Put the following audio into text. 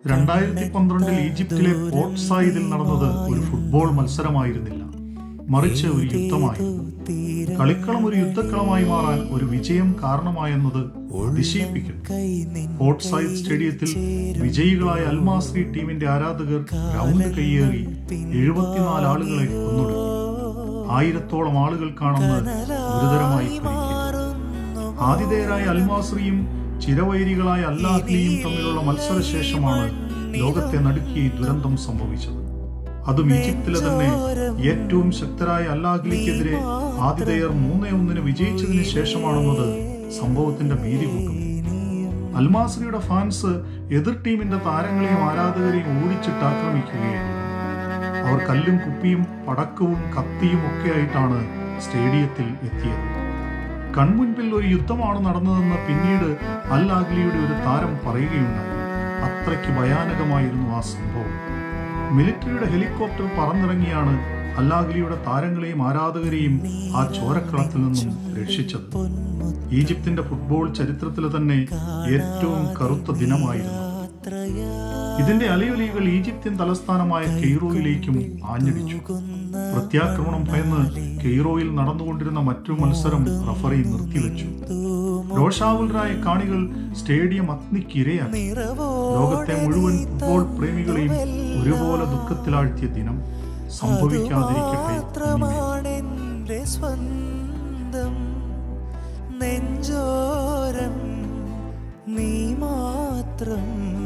രണ്ടായിരത്തി പന്ത്രണ്ടിൽ ഈജിപ്തിലെ പോർട്ട് സായിദിൽ നടന്നത് ഒരു ഫുട്ബോൾ മത്സരമായിരുന്നില്ല മറിച്ച് ഒരു യുദ്ധമായിരുന്നു കളിക്കളം ഒരു യുദ്ധക്കളമായി മാറാൻ ഒരു വിജയം കാരണമായെന്നത് അതിശയിപ്പിക്കുന്നു പോർട്ട് സായിദ് സ്റ്റേഡിയത്തിൽ വിജയികളായ അൽമാസ്രി ടീമിന്റെ ആരാധകർ ഗ്രൗണ്ട് കയ്യേറി എഴുപത്തിനാല് ആളുകളെ കൊന്നൊടുക്കി ആയിരത്തോളം ആളുകൾക്കാണെന്ന് ഗുരുതരമായി പരിക്കേറ്റു ആതിഥേയരായ അൽമാസ്രിയും ചിരവൈരികളായ അല്ലാഹ്ലിയും തമ്മിലുള്ള മത്സരശേഷമാണ് ലോകത്തെ നടുക്കിയ ഈ ദുരന്തം സംഭവിച്ചത് അതും ഈജിപ്തിലെ തന്നെ ഏറ്റവും ശക്തരായ അല്ലാഹ്ലിക്കെതിരെ ആതിഥേയർ മൂന്നേ ഒന്നിന് വിജയിച്ചതിന് ശേഷമാണെന്നത് സംഭവത്തിന്റെ ഭീതി കൂട്ടുന്നു അൽമാസ്രിയുടെ ഫാൻസ് എതിർ ടീമിന്റെ താരങ്ങളെയും ആരാധകരെയും ഓടിച്ചിട്ട് ആക്രമിക്കുകയായിരുന്നു അവർ കല്ലും കുപ്പിയും പടക്കവും കത്തിയും ഒക്കെ ആയിട്ടാണ് സ്റ്റേഡിയത്തിൽ എത്തിയത് കൺമുൻപിൽ ഒരു യുദ്ധമാണ് നടന്നതെന്ന് പിന്നീട് അൽ ആഗ്ലിയുടെ ഒരു താരം പറയുകയുണ്ടായി അത്രയ്ക്ക് ഭയാനകമായിരുന്നു ആ സംഭവം മിലിറ്ററിയുടെ ഹെലികോപ്റ്റർ പറന്നിറങ്ങിയാണ് അല്ലാഗ്ലിയുടെ താരങ്ങളെയും ആരാധകരെയും ആ ചോരക്കളത്തിൽ നിന്നും രക്ഷിച്ചത് ഈജിപ്തിന്റെ ഫുട്ബോൾ ചരിത്രത്തിലെ തന്നെ ഏറ്റവും കറുത്ത ദിനമായിരുന്നു ഇതിന്റെ അലയൊലികൾ ഈജിപ്ത്യൻ തലസ്ഥാനമായ കെയ്റോയിലേക്കും ആഞ്ഞടിച്ചു പ്രത്യാക്രമണം ഭയന്ന് കെയ്റോയിൽ നടന്നുകൊണ്ടിരുന്ന മറ്റൊരു മത്സരം റഫറി നിർത്തിവെച്ചു രോഷാകുലരായ കാണികൾ സ്റ്റേഡിയം അഗ്നിക്കിരയാക്കി ലോകത്തെ മുഴുവൻ ഫുട്ബോൾ പ്രേമികളെയും ഒരുപോലെ ദുഃഖത്തിലാഴ്ത്തിയ ദിനം സംഭവിക്കാതിരിക്കട്ടെ ഇനിമേൽ. മാത്രമാണെന്റെ സ്വന്തം നെഞ്ചോരം നീ മാത്രം